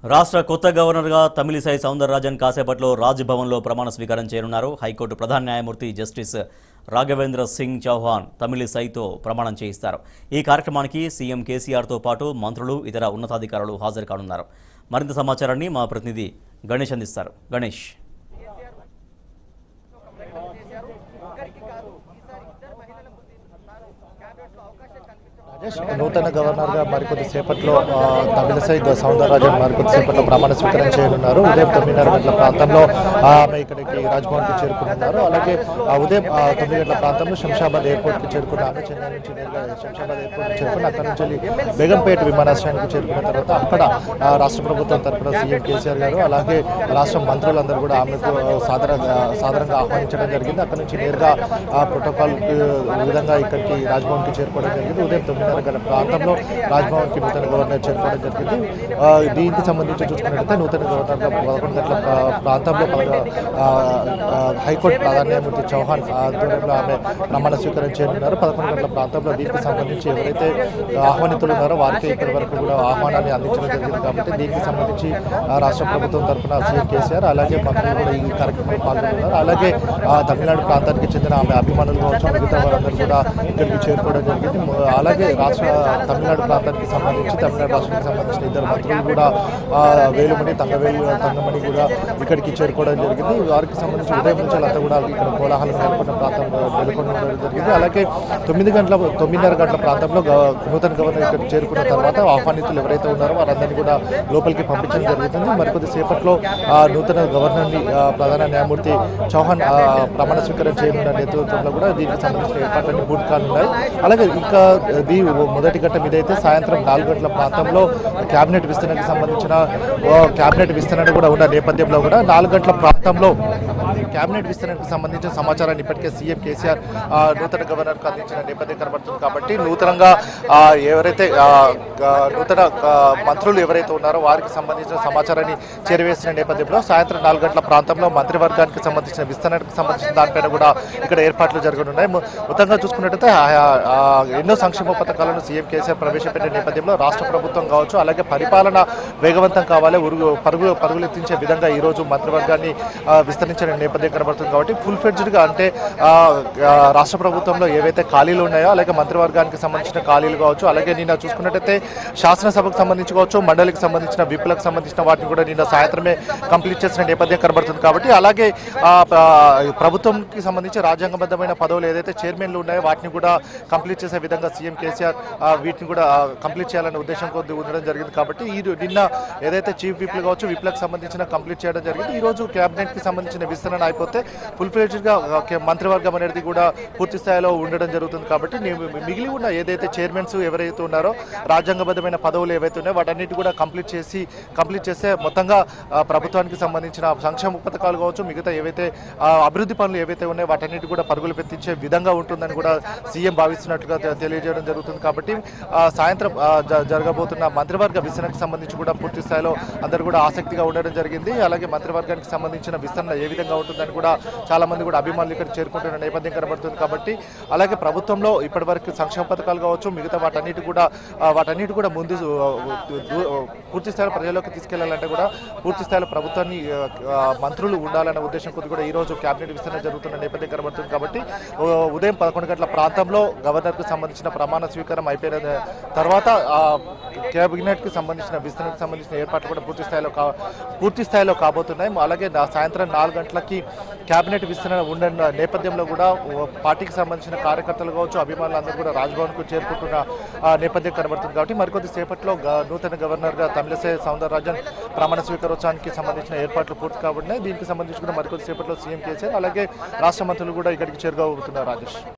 రాష్ట్ర కొత్త గవర్నర్గా తమిళిసై సౌందరరాజన్ కాసేపట్లో రాజ్భవన్లో ప్రమాణ స్వీకారం చేయనున్నారు హైకోర్టు ప్రధాన న్యాయమూర్తి జస్టిస్ రాఘవేంద్ర సింగ్ చౌహాన్ తమిళిసైతో ప్రమాణం చేయిస్తారు ఈ కార్యక్రమానికి సీఎం కేసీఆర్తో పాటు మంత్రులు ఇతర ఉన్నతాధికారులు హాజరు కానున్నారు మరింత సమాచారాన్ని మా ప్రతినిధి గణేష్ అందిస్తారు గణేష్ రాజేష్ నూతన గవర్నర్ గా మరికొద్ది సేపట్లో ఆ, తమిళసై సౌందరరాజన్ మరికొద్ది సేపట్లో ప్రమాణ స్వీకారం చేయనున్నారు ఉదయం తొమ్మిదిన్నర గంటల ప్రాంతంలో ఆ, ఆమె ఇక్కడికి రాజ్భవన్ కి చేరుకున్నారు అలాగే ఆ, ఉదయం ఆ, తొమ్మిది గంటల ప్రాంతంలో శంషాబాద్ ఎయిర్పోర్ట్ కి చేరుకున్న ఆమె చెన్నై నుంచి నేరుగా శంషాబాద్ ఎయిర్పోర్ట్ కి చేరుకుని అక్కడ నుంచి వెళ్ళి బేగంపేట విమానాశ్రయానికి చేరుకున్న తర్వాత అక్కడ ఆ, రాష్ట్ర ప్రభుత్వం తరపున సీఎం కేసీఆర్ గారు అలాగే రాష్ట్ర మంత్రులందరూ కూడా ఆమెకు సాదరంగా సాదరంగా ఆహ్వానించడం జరిగింది అక్కడ నుంచి నేరుగా ఆ ప్రోటోకాల్ విధంగా ఇక్కడికి రాజ్భవన్ కి చేరుకోవడం జరిగింది ఉదయం తొమ్మిదిన్నర గంటల ప్రాంతంలో రాజ్భవన్ కి నూతన గవర్నర్ చేరుకోవడం జరిగింది ఆ, దీనికి సంబంధించి చూసుకున్నట్లయితే నూతన గవర్నర్ గా పదకొండు గంటల ప్రా- ప్రాంతంలో పద- ఆ, ఆ, హైకోర్టు ప్రధాన న్యాయమూర్తి చౌహాన్ ఆధ్వర్యంలో ఆమె ప్రమాణ స్వీకారం చేయనున్నారు పదకొండు గంటల ప్రాంతంలో దీనికి సంబంధించి ఎవరైతే ఆహ్వానితులు ఉన్నారో వారికి ఇప్పటి వరకు కూడా ఆహ్వానాన్ని అందించడం జరిగింది కాబట్టి దీనికి సంబంధించి ఆ, రాష్ట్ర ప్రభుత్వం తరఫున సీఎం కేసీఆర్ అలాగే మంత్రులు కూడా ఈ కార్యక్రమంలో పాల్గొన్నారు అలాగే ఆ, తమిళనాడు ప్రాంతానికి చెందిన ఆమె అభిమానులు కావచ్చు మిగతా వారందరూ కూడా ఇక్కడికి చేరుకోవడం జరిగింది మ- అలాగే రాష్ట్ర తమిళనాడు ప్రాంతానికి సంబంధించి తమిళనాడు రాష్ట్రానికి సంబంధించిన ఇద్దరు మంత్రులు కూడా ఆ, వేలుమణి తంగవేలు తంగమణి కూడా ఇక్కడికి చేరుకోవడం జరిగింది వారికి సంబంధించి ఉదయం నుంచి అంతా కూడా ఇక్కడ కోలాహలం నెలకొన్న ప్రాంతం నెలకొనడం జరిగింది అలాగే తొమ్మిది గంటల తొమ్మిదిన్నర గంటల ప్రాంతంలో గవ- నూతన గవర్నర్ ఇక్కడికి చేరుకున్న తర్వాత ఆహ్వానితులు ఎవరైతే ఉన్నారో వారందరినీ కూడా లోపలికి పంపించడం జరుగుతుంది మరికొద్ది సేపట్లో ఆ, నూతన గవర్నర్ని ఆ, ప్రధాన న్యాయమూర్తి చౌహాన్ ఆ, ప్రమాణ స్వీకారం చేయనున్న నేతృత్వంలో కూడా దీనికి సంబంధించిన ఏర్పాట్లన్నీ పూర్తి కానున్నాయి అలాగే ఇంకా దీ మొదటి ఘట్టం ఇదైతే సాయంత్రం నాలుగు గంటల ప్రాంతంలో కేబినెట్ విస్తరణకు సంబంధించిన ఓ, కేబినెట్ విస్తరణ కూడా ఉన్న నేపథ్యంలో కూడా నాలుగు గంటల ప్రాంతంలో కేబినెట్ విస్తరణకు సంబంధించిన సమాచారాన్ని ఇప్పటికే సీఎం కేసీఆర్ ఆ, నూతన గవర్నర్కు అందించిన నేపథ్యం కనబడుతుంది కాబట్టి నూతనంగా ఆ, ఎవరైతే ఆ, ఆ, నూతన ఆ, మంత్రులు ఎవరైతే ఉన్నారో వారికి సంబంధించిన సమాచారాన్ని చేరవేసిన నేపథ్యంలో సాయంత్రం నాలుగు గంటల ప్రాంతంలో మంత్రివర్గానికి సంబంధించిన విస్తరణకు సంబంధించిన దానిపైన కూడా ఇక్కడ ఏర్పాట్లు జరగనున్నాయి మొ- మొత్తంగా చూసుకున్నట్టయితే ఆ, ఆ, ఎన్నో సంక్షేమ పథకాలను సీఎం కేసీఆర్ ప్రవేశపెట్టిన నేపథ్యంలో రాష్ట్ర ప్రభుత్వం కావచ్చు అలాగే పరిపాలన వేగవంతం కావాలి ఉరుగు పరుగు పరుగులెత్తించే విధంగా ఈ రోజు మంత్రివర్గాన్ని ఆ, విస్తరించిన నేపథ్యం కనబడుతుంది కాబట్టి ఫుల్ గా అంటే ఆ, ఆ, రాష్ట్ర ప్రభుత్వంలో ఏవైతే ఖాళీలు ఉన్నాయో అలాగే మంత్రివర్గానికి సంబంధించిన ఖాళీలు కావచ్చు అలాగే నిన్న చూసుకున్నట్టయితే శాసనసభకు సంబంధించి కావచ్చు మండలికి సంబంధించిన విప్పులకు సంబంధించిన వాటిని కూడా నిన్న సాయంత్రమే కంప్లీట్ చేసిన నేపథ్యం కనబడుతుంది కాబట్టి అలాగే ఆ, ఆ, ప్రభుత్వంకి సంబంధించి రాజ్యాంగబద్ధమైన పదవులు ఏదైతే చైర్మన్లు ఉన్నాయో వాటిని కూడా కంప్లీట్ చేసే విధంగా సీఎం కేసీఆర్ ఆ, వీటిని కూడా ఆ, కంప్లీట్ చేయాలనే ఉద్దేశం కొద్ది ఉండడం జరిగింది కాబట్టి ఈ రో- నిన్న ఏదైతే చీఫ్ విప్లు కావచ్చు విప్లకు సంబంధించిన కంప్లీట్ చేయడం జరిగింది ఈ రోజు కేబినెట్ కి సంబంధించిన విస్తరణ అయిపోతే ఫుల్ ఫ్లెడ్జ్డ్ గా ఆ, కే- మంత్రివర్గం అనేది కూడా పూర్తి స్థాయిలో ఉండడం జరుగుతుంది కాబట్టి ని- మిగిలి ఉన్న ఏదైతే చైర్మన్స్ ఎవరైతే ఉన్నారో రాజ్యాంగబద్ధమైన పదవులు ఏవైతే ఉన్నాయో వాటన్నిటి కూడా కంప్లీట్ చేసి కంప్లీట్ చేస్తే మొత్తంగా ఆ, ప్రభుత్వానికి సంబంధించిన సంక్షేమ పథకాలు కావచ్చు మిగతా ఏవైతే ఆ, అభివృద్ధి పనులు ఏవైతే ఉన్నాయో వాటన్నిటి కూడా పరుగులు పెట్టించే విధంగా ఉంటుందని కూడా సీఎం భావిస్తున్నట్లుగా తె- తెలియజేయడం జరుగుతుంది కాబట్టి ఆ, సాయంత్రం ఆ, జ- జరగబోతున్న మంత్రివర్గ విస్తరణకు సంబంధించి కూడా పూర్తి స్థాయిలో అందరూ కూడా ఆసక్తిగా ఉండడం జరిగింది అలాగే మంత్రివర్గానికి సంబంధించిన విస్తరణ ఏ విధంగా ఉంటుందని కూడా చాలా మంది కూడా అభిమానులు ఇక్కడ చేరుకుంటున్న నేపథ్యం కనబడుతుంది కాబట్టి అలాగే ప్రభుత్వంలో ఇప్పటివరకు సంక్షేమ పథకాలు కావచ్చు మిగతా వాటన్నిటి కూడా ఆ, వాటన్నిటి కూడా ముందు ఆ, దూ- పూర్తి స్థాయిలో ప్రజల్లోకి తీసుకెళ్లాలంటే కూడా పూర్తి స్థాయిలో ప్రభుత్వాన్ని ఆ, ఆ, మంత్రులు ఉండాలనే ఉద్దేశం కొద్ది కూడా ఈ రోజు కేబినెట్ విస్తరణ జరుగుతున్న నేపథ్యం కనబడుతుంది కాబట్టి ఓ, ఉదయం పదకొండు గంటల ప్రాంతంలో గవర్నర్కు సంబంధించిన ప్రమాణ స్వీకారం అయిపోయిన తర్వాత ఆ, కేబినెట్ కి సంబంధించిన విస్తరణకు సంబంధించిన ఏర్పాట్లు కూడా పూర్తి స్థాయిలో కా పూర్తి స్థాయిలో కాబోతున్నాయి అలాగే నా- సాయంత్రం నాలుగు గంటలకి కేబినెట్ విస్తరణ ఉన్న నేపథ్యంలో కూడా ఓ పార్టీకి సంబంధించిన కార్యకర్తలు కావచ్చు అభిమానులు అందరూ కూడా రాజ్భవన్ కు చేరుకుంటున్న ఆ, నేపథ్యం కనబడుతుంది కాబట్టి మరికొద్ది సేపట్లో గ- నూతన గవర్నర్ గా తమిళసై సౌందరరాజన్ ప్రమాణ స్వీకారోత్సవానికి సంబంధించిన ఏర్పాట్లు పూర్తి కాబడినాయి దీనికి సంబంధించి కూడా మరికొద్ది సేపట్లో సీఎం కేసీఆర్ అలాగే రాష్ట్ర మంత్రులు కూడా ఇక్కడికి చేరుకోబోతున్నారు రాజేష్